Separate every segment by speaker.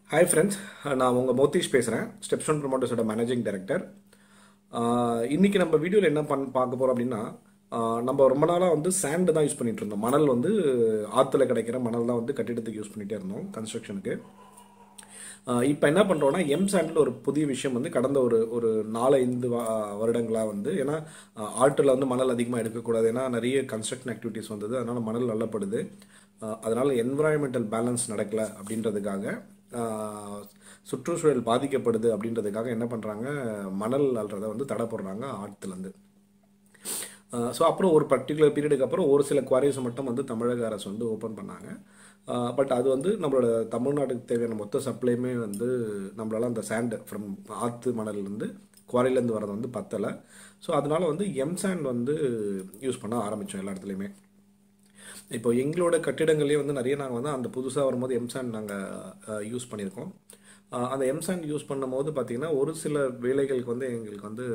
Speaker 1: Hi friends நான் உங்கள் மோத்தீஷ் பேசுகிறேன் ஸ்டெப்ஸ்டோன் ப்ரொமோட்டர்ஸோட மேனேஜிங் டைரக்டர் இன்றைக்கி நம்ம வீடியோவில் என்ன பண் பார்க்க போகிறோம் அப்படின்னா ஆஹ் நம்ம ரொம்ப நாளாக வந்து சாண்டு தான் யூஸ் பண்ணிட்டு இருந்தோம் மணல் வந்து ஆற்றுல கிடைக்கிற மணல் தான் வந்து கட்டிடத்துக்கு யூஸ் பண்ணிகிட்டே இருந்தோம் கன்ஸ்ட்ரக்ஷனுக்கு இப்போ என்ன பண்ணுறோன்னா எம் சாண்டில் ஒரு புதிய விஷயம் வந்து கடந்த ஒரு ஒரு நாலஞ்சு வருடங்களாக வந்து ஏன்னா ஆஹ் ஆற்றில் வந்து மணல் அதிகமாக எடுக்கக்கூடாது ஏன்னா நிறைய கன்ஸ்ட்ரக்ஷன் ஆக்டிவிட்டீஸ் வந்தது அதனால் மணல் நல்லப்படுது ஆஹ் அதனால் என்வரான்மெண்டல் பேலன்ஸ் நடக்கலை அப்படின்றதுக்காக ஆஹ் சுற்றுச்சூழல் பாதிக்கப்படுது அப்படின்றதுக்காக என்ன பண்ணுறாங்க மணல் அல்றதை வந்து தடை போடுறாங்க ஆற்றுலேருந்து ஸோ அப்புறம் ஒரு பர்டிகுலர் பீரியடுக்கு அப்புறம் ஒரு சில குவாரிஸ் மட்டும் வந்து தமிழக அரசு வந்து ஓப்பன் பண்ணாங்க பட் அது வந்து நம்மளோட தமிழ்நாட்டுக்கு தேவையான மொத்த சப்ளையுமே வந்து நம்மளால அந்த சாண்ட் ஃப்ரம் ஆற்று மணல்லேருந்து குவாரிலேருந்து வரது வந்து பத்தலை ஸோ அதனால வந்து எம் சாண்ட் வந்து யூஸ் பண்ண ஆரம்பித்தோம் எல்லா இடத்துலையுமே இப்போ எங்களோட கட்டிடங்கள்லேயே வந்து நிறைய நாங்கள் வந்து அந்த புதுசாக வரும்போது எம்சாண்ட் நாங்கள் யூஸ் பண்ணியிருக்கோம் அஹ் அந்த எம்சாண்ட் யூஸ் பண்ணும்போது பார்த்திங்கன்னா ஒரு சில வேலைகளுக்கு வந்து எங்களுக்கு வந்து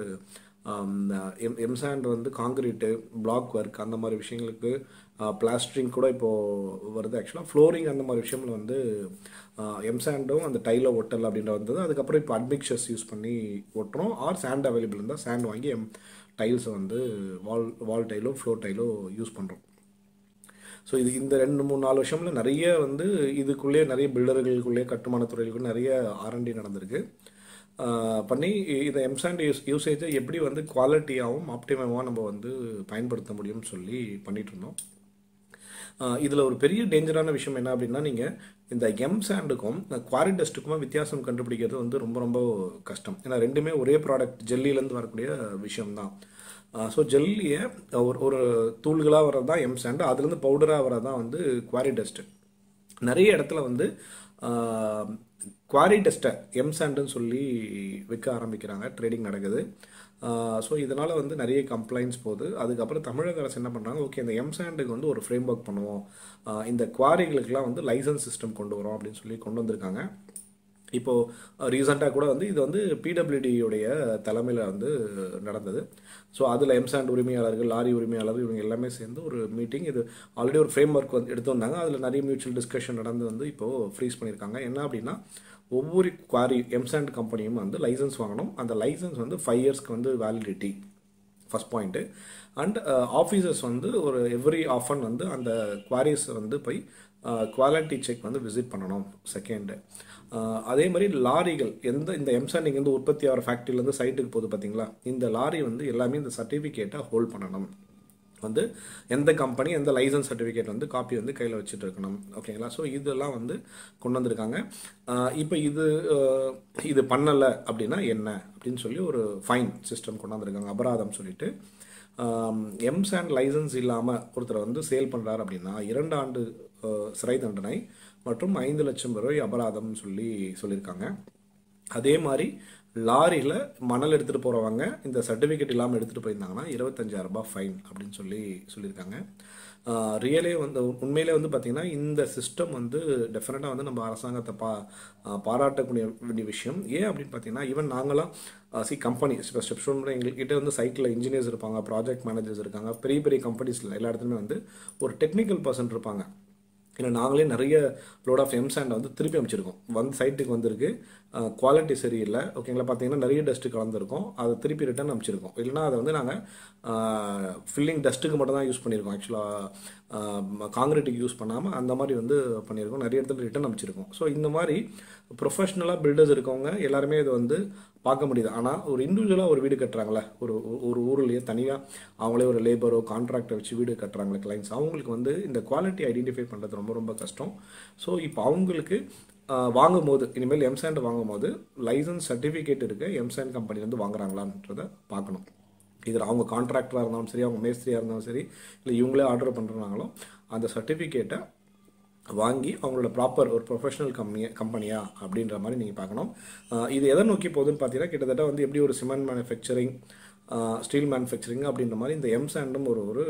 Speaker 1: எம் எம்சாண்ட் வந்து காங்கிரீட்டு பிளாக் ஒர்க் அந்த மாதிரி விஷயங்களுக்கு பிளாஸ்டரிங் கூட இப்போது வருது ஆக்சுவலாக ஃப்ளோரிங் அந்த மாதிரி விஷயங்கள் வந்து எம்சாண்டும் அந்த டைலோ ஒட்டல் அப்படின்ற வந்தது அதுக்கப்புறம் இப்போ அட்மிக்சர்ஸ் யூஸ் பண்ணி ஒட்டுறோம் ஆர் சாண்ட் அவைலபிள் இருந்தால் சாண்ட் வாங்கி எம் டைல்ஸை வந்து வால் வால் டைலோ ஃப்ளோர் டைலோ யூஸ் பண்ணுறோம் ஸோ இது இந்த ரெண்டு மூணு நாலு வருஷம்ல நிறைய வந்து இதுக்குள்ளேயே நிறைய பில்டர்களுக்குள்ளேயே கட்டுமான துறைகளுக்குள்ளே நிறைய ஆர்என்டி நடந்திருக்கு ஆஹ் பண்ணி இந்த எம்சாண்ட் யூஸ் யூசேஜை எப்படி வந்து குவாலிட்டியாகவும் ஆப்டிமமாக நம்ம வந்து பயன்படுத்த முடியும்னு சொல்லி பண்ணிட்டு இருந்தோம் இதில் ஒரு பெரிய டேஞ்சரான விஷயம் என்ன அப்படின்னா நீங்கள் இந்த எம் சாண்டுக்கும் குவாரி டஸ்ட்டுக்குமா வித்தியாசம் கண்டுபிடிக்கிறது வந்து ரொம்ப ரொம்ப கஷ்டம் ஏன்னா ரெண்டுமே ஒரே ப்ராடக்ட் ஜெல்லிலேருந்து வரக்கூடிய விஷயம்தான் ஸோ ஜெல்லியை ஒரு ஒரு தூள்களாக வர்றது தான் எம் சாண்டு அதுலேருந்து பவுடராக வர்றது தான் வந்து குவாரி டஸ்ட்டு நிறைய இடத்துல வந்து குவாரி டெஸ்ட்டை எம் சாண்டுன்னு சொல்லி விற்க ஆரம்பிக்கிறாங்க ட்ரேடிங் நடக்குது ஸோ இதனால் வந்து நிறைய கம்ப்ளைண்ட்ஸ் போகுது அதுக்கப்புறம் தமிழக அரசு என்ன பண்ணுறாங்க ஓகே இந்த எம் சாண்டுக்கு வந்து ஒரு ஃப்ரேம் ஒர்க் பண்ணுவோம் இந்த குவாரிகளுக்கெல்லாம் வந்து லைசன்ஸ் சிஸ்டம் கொண்டு வரோம் அப்படின்னு சொல்லி கொண்டு வந்திருக்காங்க இப்போது ரீசெண்டாக கூட வந்து இது வந்து பிடபிள்யூடியுடைய தலைமையில் வந்து நடந்தது ஸோ அதில் எம்சாண்ட் உரிமையாளர்கள் லாரி உரிமையாளர்கள் இவங்க எல்லாமே சேர்ந்து ஒரு மீட்டிங் இது ஆல்ரெடி ஒரு ஃப்ரேம் ஒர்க் வந்து எடுத்து வந்தாங்க அதில் நிறைய மியூச்சுவல் டிஸ்கஷன் நடந்து வந்து இப்போது ஃப்ரீஸ் பண்ணியிருக்காங்க என்ன அப்படின்னா ஒவ்வொரு குவாரி எம்சாண்ட் கம்பெனியும் வந்து லைசன்ஸ் வாங்கணும் அந்த லைசன்ஸ் வந்து ஃபைவ் இயர்ஸ்க்கு வந்து validity first point and officers வந்து ஒரு எவ்ரி ஆஃபன் வந்து அந்த குவாரிஸ் வந்து போய் குவாலிட்டி செக் வந்து விசிட் பண்ணணும் செகண்டு அதே மாதிரி லாரிகள் எந்த இந்த எம்சாண்ட் இங்கேருந்து உற்பத்தி ஆகிற ஃபேக்ட்ரிலேருந்து சைட்டுக்கு போகுது பார்த்தீங்களா இந்த லாரி வந்து எல்லாமே இந்த சர்டிஃபிகேட்டை ஹோல்ட் பண்ணணும் வந்து எந்த கம்பெனி எந்த லைசன்ஸ் சர்டிஃபிகேட் வந்து காப்பி வந்து கையில் வச்சுட்டு இருக்கணும் ஓகேங்களா ஸோ இதெல்லாம் வந்து கொண்டு வந்திருக்காங்க இப்போ இது இது பண்ணலை அப்படின்னா என்ன அப்படின்னு சொல்லி ஒரு ஃபைன் சிஸ்டம் கொண்டு வந்திருக்காங்க அபராதம் சொல்லிட்டு எம்சாண்ட் லைசன்ஸ் இல்லாமல் ஒருத்தர் வந்து சேல் பண்ணுறாரு அப்படின்னா இரண்டு ஆண்டு சிறை தண்டனை மற்றும் ஐந்து லட்சம் ரூபாய் அபராதம் சொல்லி சொல்லியிருக்காங்க அதே மாதிரி லாரியில் மணல் எடுத்துகிட்டு போகிறவங்க இந்த சர்டிஃபிகேட் இல்லாமல் எடுத்துகிட்டு போயிருந்தாங்கன்னா இருபத்தஞ்சாயிரம் ரூபாய் ஃபைன் அப்படின்னு சொல்லி சொல்லியிருக்காங்க ரியலே வந்து உண்மையிலே வந்து பார்த்திங்கன்னா இந்த சிஸ்டம் வந்து டெஃபினட்டாக வந்து நம்ம அரசாங்கத்தை பா பாராட்டக்கூடிய வேண்டிய விஷயம் ஏன் அப்படின்னு பார்த்தீங்கன்னா ஈவன் நாங்களாம் சி கம்பெனி இப்போ ஸ்டெப்ஸ்டோன் எங்கள்கிட்ட வந்து சைட்டில் இன்ஜினியர்ஸ் இருப்பாங்க ப்ராஜெக்ட் மேனேஜர்ஸ் இருக்காங்க பெரிய பெரிய கம்பெனிஸில் எல்லா இடத்துலையுமே வந்து ஒரு டெக்னிக்கல் பர்சன் இருப்பாங்க ஏன்னா நாங்களே நிறைய லோட் ஆஃப் எம்சாண்டை வந்து திருப்பி அமைச்சிருக்கோம் வந்து சைட்டுக்கு வந்திருக்கு குவாலிட்டி சரியில்லை ஓகேங்களா பார்த்தீங்கன்னா நிறைய டஸ்ட்டு கலந்துருக்கும் அதை திருப்பி ரிட்டன் அமைச்சிருக்கோம் இல்லைனா அதை வந்து நாங்கள் ஃபில்லிங் டஸ்ட்டுக்கு மட்டும் தான் யூஸ் பண்ணியிருக்கோம் ஆக்சுவலாக காங்கிரீட்டுக்கு யூஸ் பண்ணாமல் அந்த மாதிரி வந்து பண்ணியிருக்கோம் நிறைய இடத்துல ரிட்டன் அமைச்சிருக்கோம் ஸோ இந்த மாதிரி ப்ரொஃபஷ்னலாக பில்டர்ஸ் இருக்கவங்க எல்லாருமே இது வந்து பார்க்க முடியுது ஆனால் ஒரு இண்டிவிஜுவலாக ஒரு வீடு கட்டுறாங்களே ஒரு ஒரு ஊர்லேயே தனியாக அவங்களே ஒரு லேபரோ கான்ட்ராக்டை வச்சு வீடு கட்டுறாங்களே கிளைண்ட்ஸ் அவங்களுக்கு வந்து இந்த குவாலிட்டி ஐடென்டிஃபை பண்ணுறது ரொம்ப ரொம்ப கஷ்டம் ஸோ இப்போ அவங்களுக்கு வாங்கும் போது இனிமேல் எம்சாண்ட் வாங்கும் போது லைசன்ஸ் சர்டிஃபிகேட் இருக்க எம்சாண்ட் கம்பெனிலேருந்து வாங்குறாங்களான்றதை பார்க்கணும் இதில் அவங்க கான்ட்ராக்டராக இருந்தாலும் சரி அவங்க மேஸ்திரியாக இருந்தாலும் சரி இல்லை இவங்களே ஆர்டர் பண்ணுறாங்களோ அந்த சர்டிஃபிகேட்டை வாங்கி அவங்களோட ப்ராப்பர் ஒரு ப்ரொஃபஷனல் கம்பெனியா கம்பெனியா அப்படின்ற மாதிரி நீங்கள் பார்க்கணும் இது எதை நோக்கி போகுதுன்னு பார்த்தீங்கன்னா கிட்டத்தட்ட வந்து எப்படி ஒரு சிமெண்ட் மேனுஃபேக்சரிங் ஸ்டீல் மேனுஃபேக்சரிங் அப்படின்ற மாதிரி இந்த எம் சாண்டும் ஒரு ஒரு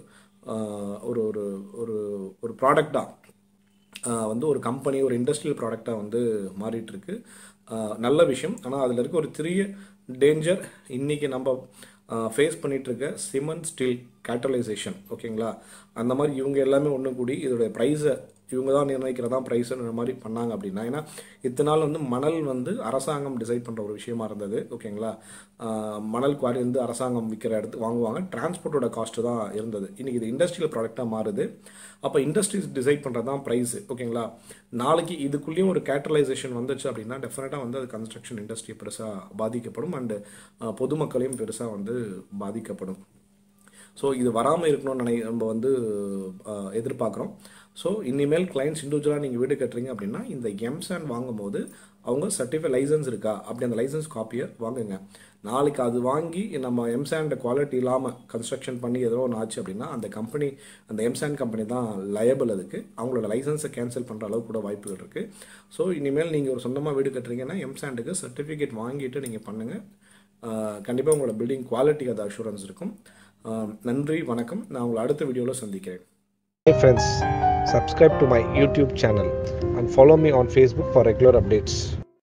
Speaker 1: ஒரு ஒரு ஒரு ஒரு ப்ராடக்டாக வந்து ஒரு கம்பெனி ஒரு இண்டஸ்ட்ரியல் ப்ராடக்டாக வந்து மாறிட்டுருக்கு நல்ல விஷயம் ஆனால் அதில் இருக்க ஒரு பெரிய டேஞ்சர் இன்றைக்கி நம்ம ஃபேஸ் பண்ணிகிட்ருக்க சிமெண்ட் ஸ்டீல் கேட்டலைசேஷன் ஓகேங்களா அந்த மாதிரி இவங்க எல்லாமே ஒன்று கூடி இதோடைய ப்ரைஸை இவங்க தான் நிர்ணயிக்கிறதா ப்ரைஸுன்ற மாதிரி பண்ணாங்க அப்படின்னா ஏன்னா இத்தனை நாள் வந்து மணல் வந்து அரசாங்கம் டிசைட் பண்ணுற ஒரு விஷயமா இருந்தது ஓகேங்களா ஆஹ் மணல் குவாரி வந்து அரசாங்கம் விற்கிற இடத்து வாங்குவாங்க டிரான்ஸ்போர்ட்டோட காஸ்ட்டு தான் இருந்தது இன்றைக்கி இது இண்டஸ்ட்ரியல் ப்ராடக்டாக மாறுது அப்போ இண்டஸ்ட்ரீஸ் டிசைட் பண்ணுறது தான் ப்ரைஸு ஓகேங்களா நாளைக்கு இதுக்குள்ளேயும் ஒரு கேட்டலைசேஷன் வந்துச்சு அப்படின்னா டெஃபினட்டாக வந்து அது கன்ஸ்ட்ரக்ஷன் இண்டஸ்ட்ரி பெருசாக பாதிக்கப்படும் அண்டு பொதுமக்களையும் பெருசாக வந்து பாதிக்கப்படும் ஸோ இது வராமல் இருக்கணும்னு நினை நம்ம வந்து அஹ், எதிர்பார்க்குறோம் ஸோ இனிமேல் கிளைண்ட்ஸ் இண்டிவிஜுவலாக நீங்கள் வீடு கட்டுறீங்க அப்படின்னா இந்த எம்சான் வாங்கும்போது அவங்க சர்டிஃபை லைசன்ஸ் இருக்கா அப்படி அந்த லைசன்ஸ் காப்பியை வாங்குங்க நாளைக்கு அது வாங்கி நம்ம எம்சாண்ட் குவாலிட்டி இல்லாமல் கன்ஸ்ட்ரக்ஷன் பண்ணி ஏதோ ஒன்று ஆச்சு அப்படின்னா அந்த கம்பெனி அந்த எம்சாண்ட் கம்பெனி தான் லயபிள் அதுக்கு அவங்களோட லைசன்ஸை கேன்சல் பண்ணுற அளவுக்கு கூட வாய்ப்புகள் இருக்குது ஸோ இனிமேல் நீங்கள் ஒரு சொந்தமாக வீடு கட்டுறீங்கன்னா எம்சாண்டுக்கு சர்டிஃபிகேட் வாங்கிட்டு நீங்கள் பண்ணுங்கள் கண்டிப்பாக உங்களோட பில்டிங் குவாலிட்டி அது அஷூரன்ஸ் இருக்கும் ஆஹ் நன்றி வணக்கம் நான் உங்களை அடுத்த வீடியோவில் சந்திக்கிறேன்
Speaker 2: Hey friends, subscribe to my YouTube channel and follow me on Facebook for regular updates.